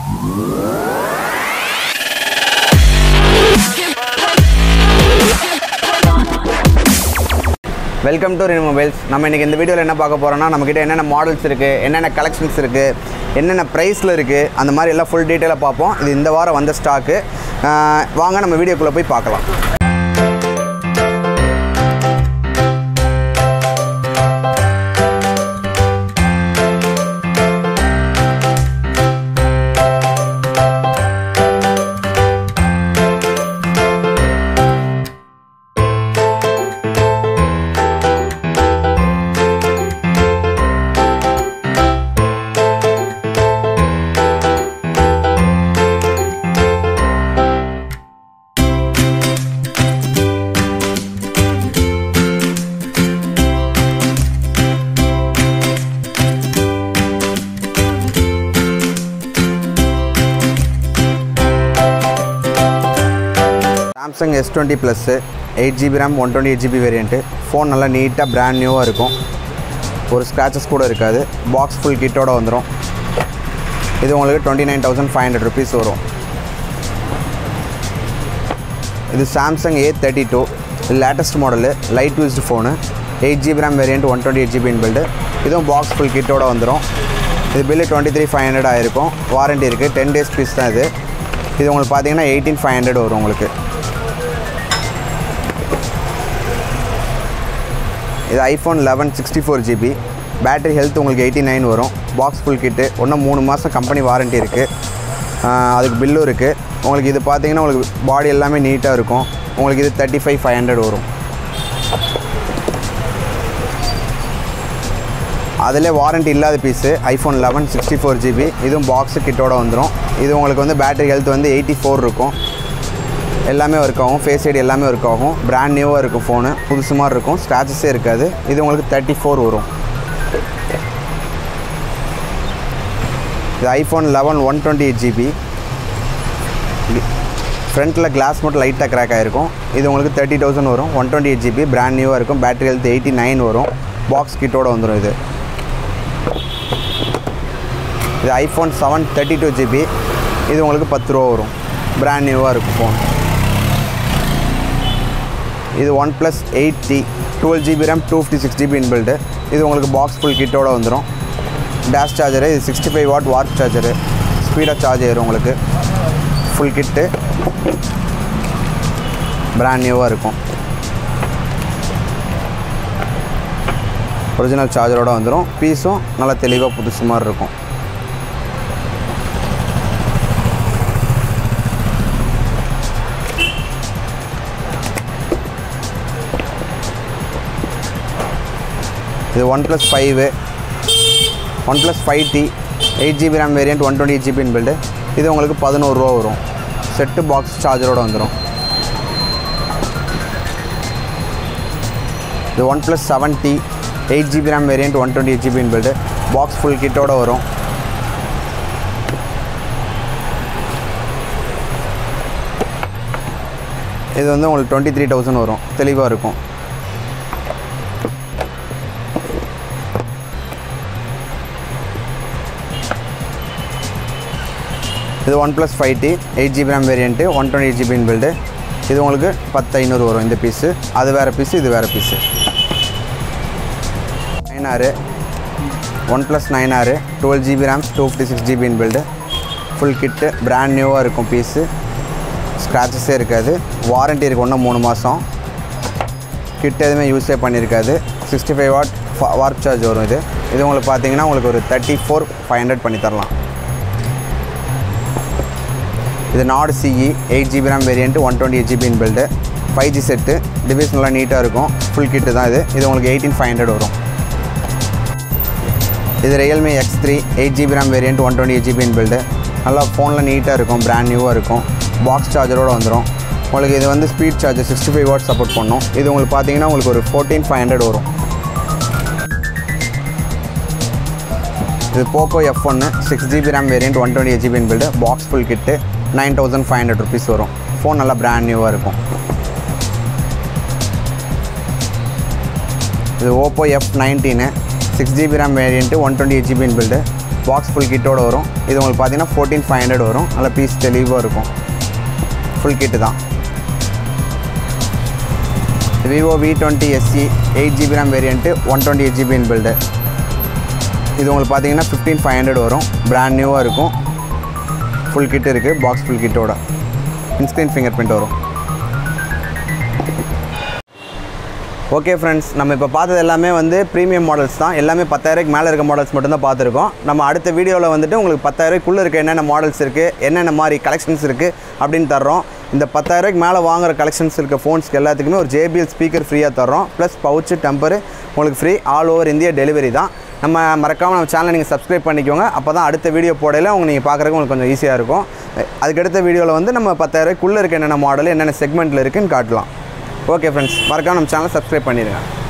welcome to Rin mobiles நம்ம இன்றைக்கி இந்த வீடியோவில் என்ன பார்க்க போகிறோம்னா நம்மக்கிட்ட என்னென்ன மாடல்ஸ் இருக்குது என்னென்ன கலெக்ஷன்ஸ் இருக்குது என்னென்ன ப்ரைஸில் இருக்குது அந்த மாதிரி எல்லாம் ஃபுல் டீட்டெயிலாக பார்ப்போம் இது இந்த வாரம் வந்த ஸ்டாக்கு வாங்க நம்ம வீடியோக்குள்ளே போய் பார்க்கலாம் Samsung S twenty plus eight GB RAM one twenty eight GB variant phone நல்லா நீட்டாக பிராண்ட் நியூவாக இருக்கும் ஒரு ஸ்க்ராச்சஸ் கூட இருக்காது பாக்ஸ் ஃபுல் கிட்டோட வந்துடும் இது உங்களுக்கு twenty nine thousand five hundred rupees வரும் இது Samsung A thirty two latest model light used phone eight GB RAM variant one twenty eight GB build இதுவும் பாக்ஸ் ஃபுல் கிட்டோட வந்துடும் இது bill twenty three five hundred ஆயிருக்கும் warranty இருக்குது ten days piece தான் இது இது உங்களுக்கு பார்த்தீங்கன்னா எயிட்டீன் ஃபைவ் ஹண்ட்ரட் வரும் உங்களுக்கு இது iPhone eleven sixty four GB battery health உங்களுக்கு எயிட்டி நைன் வரும் பாக்ஸ் ஃபுல் கிட்டு இன்னும் மூணு மாதம் கம்பெனி வாரண்டி இருக்குது அதுக்கு பில்லும் இருக்குது உங்களுக்கு இது பார்த்தீங்கன்னா உங்களுக்கு பாடி எல்லாமே நீட்டாக இருக்கும் உங்களுக்கு இது தேர்ட்டி ஃபைவ் ஃபைவ் ஹண்ட்ரட் வரும் அதில் வாரண்டி இல்லாத piece iPhone eleven sixty four GB இதுவும் பாக்ஸு கிட்டோட வந்துடும் இது உங்களுக்கு வந்து பேட்டரி ஹெல்த் வந்து எயிட்டி ஃபோர் இருக்கும் எல்லாமே ஒர்க் ஆகும் ஃபேஸ் ஐடி எல்லாமே ஒர்க் ஆகும் பிராண்ட் நியூவாக இருக்கும் ஃபோனு புதுசு மாதிரி இருக்கும் ஸ்க்ராச்சஸே இருக்காது இது உங்களுக்கு தேர்ட்டி ஃபோர் வரும் இது iPhone eleven one twenty eight GB ஃப்ரண்ட்டில் கிளாஸ் மட்டும் லைட்டாக கிராக் ஆகிருக்கும் இது உங்களுக்கு தேர்ட்டி தௌசண்ட் வரும் one twenty eight GB brand நியூவாக இருக்கும் பேட்டரி ஹெல்த் எயிட்டி நைன் வரும் பாக்ஸ் கிட்டோட வந்துடும் இது இது iPhone seven thirty two GB இது உங்களுக்கு பத்து ரூபா வரும் பிராண்ட் நியூவாக இருக்கும் ஃபோன் இது OnePlus eight T twelve GB RAM two fifty six GB inbuilt இது உங்களுக்கு பாக்ஸ் ஃபுல் கிட்டோட வந்துடும் டேஷ் சார்ஜரு இது sixty five watt warp charger ஸ்பீடாக சார்ஜ் ஆயிரும் உங்களுக்கு ஃபுல் கிட்டு பிராண்ட் நியூவாக இருக்கும் ஒரிஜினல் சார்ஜரோட வந்துடும் பீஸும் நல்லா தெளிவாக புதுசு மாதிரி இருக்கும் இது OnePlus five OnePlus five T eight GB RAM variant one twenty eight GB in built இது உங்களுக்கு பதினோருவா வரும் செட்டு பாக்ஸ் சார்ஜரோட வந்துடும் இது OnePlus seven T eight GB RAM variant one twenty eight GB in built box full கிட்டோட வரும் இது வந்து உங்களுக்கு டுவெண்ட்டி த்ரீ தௌசண்ட் வரும் தெளிவாக இருக்கும் இது OnePlus five T eight GB RAM variant one twenty eight GB in built இது உங்களுக்கு பத்து ஐநூறு வரும் இந்த பீஸு அது வேறு பீஸு இது வேறு பீஸு நைன் ஆறு ஒன் ப்ளஸ் நைன் ஆறு twelve GB RAM two fifty six GB in built full kit brand நியூவாக இருக்கும் பீஸு ஸ்க்ராச்சஸே இருக்காது வாரண்ட்டி இருக்கு இன்னும் மூணு மாதம் கிட் எதுவுமே யூஸே பண்ணியிருக்காது sixty five watt warp charge வரும் இது இது உங்களுக்கு பார்த்தீங்கன்னா உங்களுக்கு ஒரு தேர்ட்டி ஃபோர் ஃபைவ் ஹண்ட்ரட் பண்ணி தரலாம் இது Nord CE eight GB RAM variant one twenty eight GB in built five G set device நல்லா நீட்டாக இருக்கும் ஃபுல் கிட்டு தான் இது இது உங்களுக்கு எயிட்டீன் ஃபைவ் ஹண்ட்ரட் வரும் இது Realme X three eight GB RAM variant one twenty eight GB in built நல்லா ஃபோனில் நீட்டாக இருக்கும் பிராண்ட் நியூவாக இருக்கும் பாக்ஸ் சார்ஜரோடு வந்துடும் உங்களுக்கு இது வந்து speed charger sixty five watt support பண்ணும் இது உங்களுக்கு பார்த்தீங்கன்னா உங்களுக்கு ஒரு ஃபோர்டீன் ஃபைவ் ஹண்ட்ரட் வரும் இது போக்கோ எஃப் ஒன்று six GB RAM variant one twenty eight GB in built box full kit nine thousand five hundred rupees வரும் ஃபோன் நல்லா பிராண்ட் நியூவாக இருக்கும் இது Oppo F nineteen six GB RAM variant one twenty eight GB in built box full கிட்டோட வரும் இது உங்களுக்கு பார்த்தீங்கன்னா ஃபோர்டீன் ஃபைவ் ஹண்ட்ரட் வரும் நல்ல பீஸ் தெளிவாக இருக்கும் ஃபுல் கிட்டு தான் Vivo V twenty SE eight GB RAM variant one twenty eight GB built இது உங்களுக்கு பார்த்தீங்கன்னா ஃபிஃப்டீன் ஃபைவ் ஹண்ட்ரட் வரும் பிராண்ட் நியூவாக இருக்கும் ஃபுல் கிட் இருக்குது பாக்ஸ் ஃபுல் கிட்டோட இன்ஸ்க்ரீன் ஃபிங்கர் பிரிண்ட் வரும் ஓகே ஃப்ரெண்ட்ஸ் நம்ம இப்போ பார்த்தது எல்லாமே வந்து ப்ரீமியம் மாடல்ஸ் தான் எல்லாமே பத்தாயிரக்கு மேலே இருக்க மாடல்ஸ் மட்டும்தான் பார்த்துருக்கோம் நம்ம அடுத்த வீடியோவில் வந்துட்டு உங்களுக்கு பத்தாயிரக்குள்ளே இருக்க என்னென்ன மாடல்ஸ் இருக்குது என்னென்ன மாதிரி கலெக்ஷன்ஸ் இருக்குது அப்படின்னு தர்றோம் இந்த பத்தாயிரக்கு மேலே வாங்குற கலெக்ஷன்ஸ் இருக்க ஃபோன்ஸ்க்கு எல்லாத்துக்குமே ஒரு ஜேபிஎல் ஸ்பீக்கர் ஃப்ரீயாக தர்றோம் ப்ளஸ் பவுச்சு டெம்பரு உங்களுக்கு free all over India delivery தான் நம்ம மறக்காமல் நம்ம சேனலை நீங்கள் சப்ஸ்கிரைப் பண்ணிக்கோங்க அப்போ தான் அடுத்த வீடியோ போடையில் உங்களுக்கு நீங்கள் பார்க்குறதுக்கு உங்களுக்கு கொஞ்சம் ஈஸியாக இருக்கும் அதுக்கடுத்த வீடியோவில் வந்து நம்ம பத்தாயிரக்குள்ளே இருக்க என்னென்ன மாடல் என்னென்ன செக்மெண்ட்டில் இருக்குன்னு காட்டலாம் ஓகே ஃப்ரெண்ட்ஸ் மறக்காம நம்ம சேனலை சப்ஸ்கிரைப் பண்ணிடுங்க